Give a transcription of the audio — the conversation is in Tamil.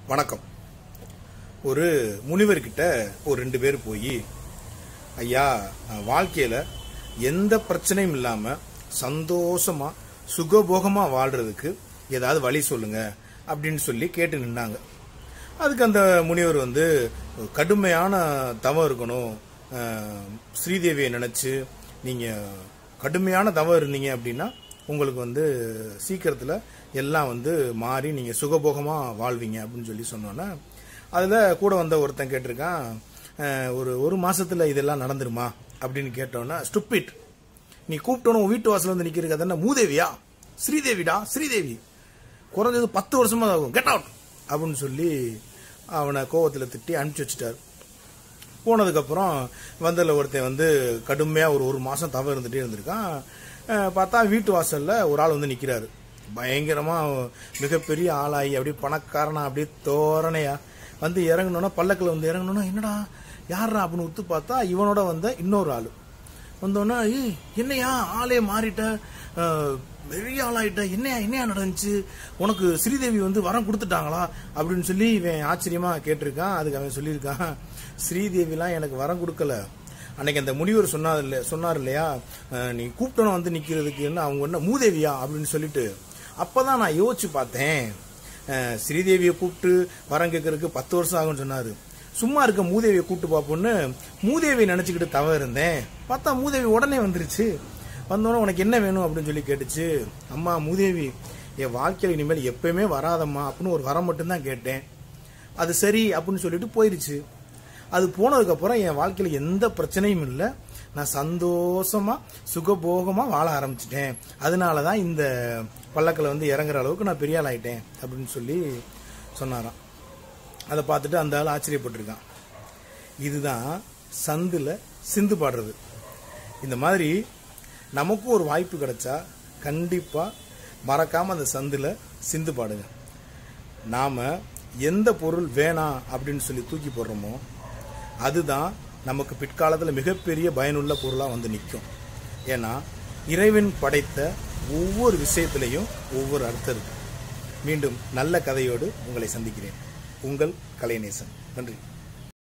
வணக்கம் ஒரு முனிவர்கிட்ட ஒரு ரெண்டு பேர் போய் ஐயா வாழ்க்கையில எந்த பிரச்சனையும் இல்லாம சந்தோஷமா சுகபோகமா வாழ்றதுக்கு ஏதாவது வழி சொல்லுங்க அப்படின்னு சொல்லி கேட்டு நின்னாங்க அதுக்கு அந்த முனிவர் வந்து கடுமையான தவம் இருக்கணும் அஹ், ஸ்ரீதேவியை நினைச்சு நீங்க கடுமையான தவம் இருந்தீங்க அப்படின்னா உங்களுக்கு வந்து சீக்கிரத்துல எல்லாம் வந்து மாறி நீங்க சுகபோகமா வாழ்வீங்க அப்படின்னு சொல்லி சொன்னோன்னே அதுல கூட வந்த ஒருத்தன் கேட்டிருக்கான் அஹ், ஒரு ஒரு மாசத்துல இதெல்லாம் நடந்துருமா அப்படின்னு கேட்டோன்னா ஸ்டுப்பிட் நீ கூப்பிட்டோன்னு உன் வீட்டு வாசல் வந்து நிக்கிறதுக்கு அது என்ன மூதேவியா ஸ்ரீதேவிடா ஸ்ரீதேவி குறைஞ்சது பத்து வருஷமா ஆகும் கெட் அவுட் அப்படின்னு சொல்லி அவனை கோவத்துல திட்டி அனுப்பிச்சு வச்சுட்டாரு போனதுக்கப்புறம் வந்ததில் ஒருத்தன் வந்து கடுமையாக ஒரு ஒரு மாதம் தவறு இருந்துகிட்டே இருந்திருக்கான் அஹ் பார்த்தா வீட்டு வாசலில் ஒரு ஆள் வந்து நிற்கிறாரு பயங்கரமாக மிகப்பெரிய ஆளாகி அப்படியே பணக்காரனா அப்படியே தோரணையா வந்து இறங்கணுன்னா பல்லக்கில் வந்து இறங்கணுன்னா என்னடா யாரா அப்படின்னு உத்து பார்த்தா இவனோட வந்த இன்னொரு ஆள் வந்தோன்னா ஏய் என்னையா ஆளே மாறிட்ட அஹ், பெரிய ஆளாயிட்ட என்னையா என்னையா நடந்துச்சு உனக்கு ஸ்ரீதேவி வந்து வரம் கொடுத்துட்டாங்களா அப்படின்னு சொல்லி இவன் ஆச்சரியமா கேட்டிருக்கான் அதுக்கு அவன் சொல்லியிருக்கான் ஸ்ரீதேவிலாம் எனக்கு வரம் கொடுக்கல அன்னைக்கு அந்த முனிவர் சொன்னார் இல்ல சொன்னார் இல்லையா அஹ், நீ கூப்பிட்டோன்னு வந்து நிக்கிறதுக்கு என்ன அவங்க என்ன மூதேவியா அப்படின்னு சொல்லிட்டு அப்பதான் நான் யோசிச்சு பார்த்தேன் அஹ், ஸ்ரீதேவியை கூப்பிட்டு வரம் கேட்கறதுக்கு பத்து வருஷம் ஆகும்னு சொன்னாரு சும்மா இருக்க மூதேவியை கூப்பிட்டு பார்ப்போன்னு மூதேவியை நினைச்சுக்கிட்டு தவ இருந்தேன் பார்த்தா மூதேவி உடனே வந்துருச்சு வந்தோடனே உனக்கு என்ன வேணும் அப்படின்னு சொல்லி கேட்டுச்சு அம்மா மூதேவி என் வாழ்க்கையில் இனிமேல் எப்பயுமே வராதம்மா அப்படின்னு ஒரு வரம் மட்டும்தான் கேட்டேன் அது சரி அப்படின்னு சொல்லிட்டு போயிருச்சு அது போனதுக்கப்புறம் என் வாழ்க்கையில் எந்த பிரச்சனையும் இல்லை நான் சந்தோஷமா சுகபோகமா வாழ ஆரம்பிச்சிட்டேன் அதனால தான் இந்த பல்லக்கில் வந்து இறங்குற அளவுக்கு நான் பெரிய ஆள் ஆயிட்டேன் அப்படின்னு சொல்லி சொன்னாராம் அதை பார்த்துட்டு அந்த ஆள் ஆச்சரியப்பட்டிருக்கான் இதுதான் சந்துல சிந்து பாடுறது இந்த மாதிரி நமக்கும் ஒரு வாய்ப்பு கிடைச்சா கண்டிப்பா மறக்காம அந்த சந்துல சிந்து பாடுங்க நாம எந்த பொருள் வேணாம் அப்படின்னு சொல்லி தூக்கி போடுறோமோ அதுதான் நமக்கு பிற்காலத்தில் மிகப்பெரிய பயனுள்ள பொருளாக வந்து நிற்கும் ஏன்னா இறைவன் படைத்த ஒவ்வொரு விஷயத்திலையும் ஒவ்வொரு அர்த்தம் இருக்கு மீண்டும் நல்ல கதையோடு உங்களை சந்திக்கிறேன் உங்கள் கலைநேசன் நன்றி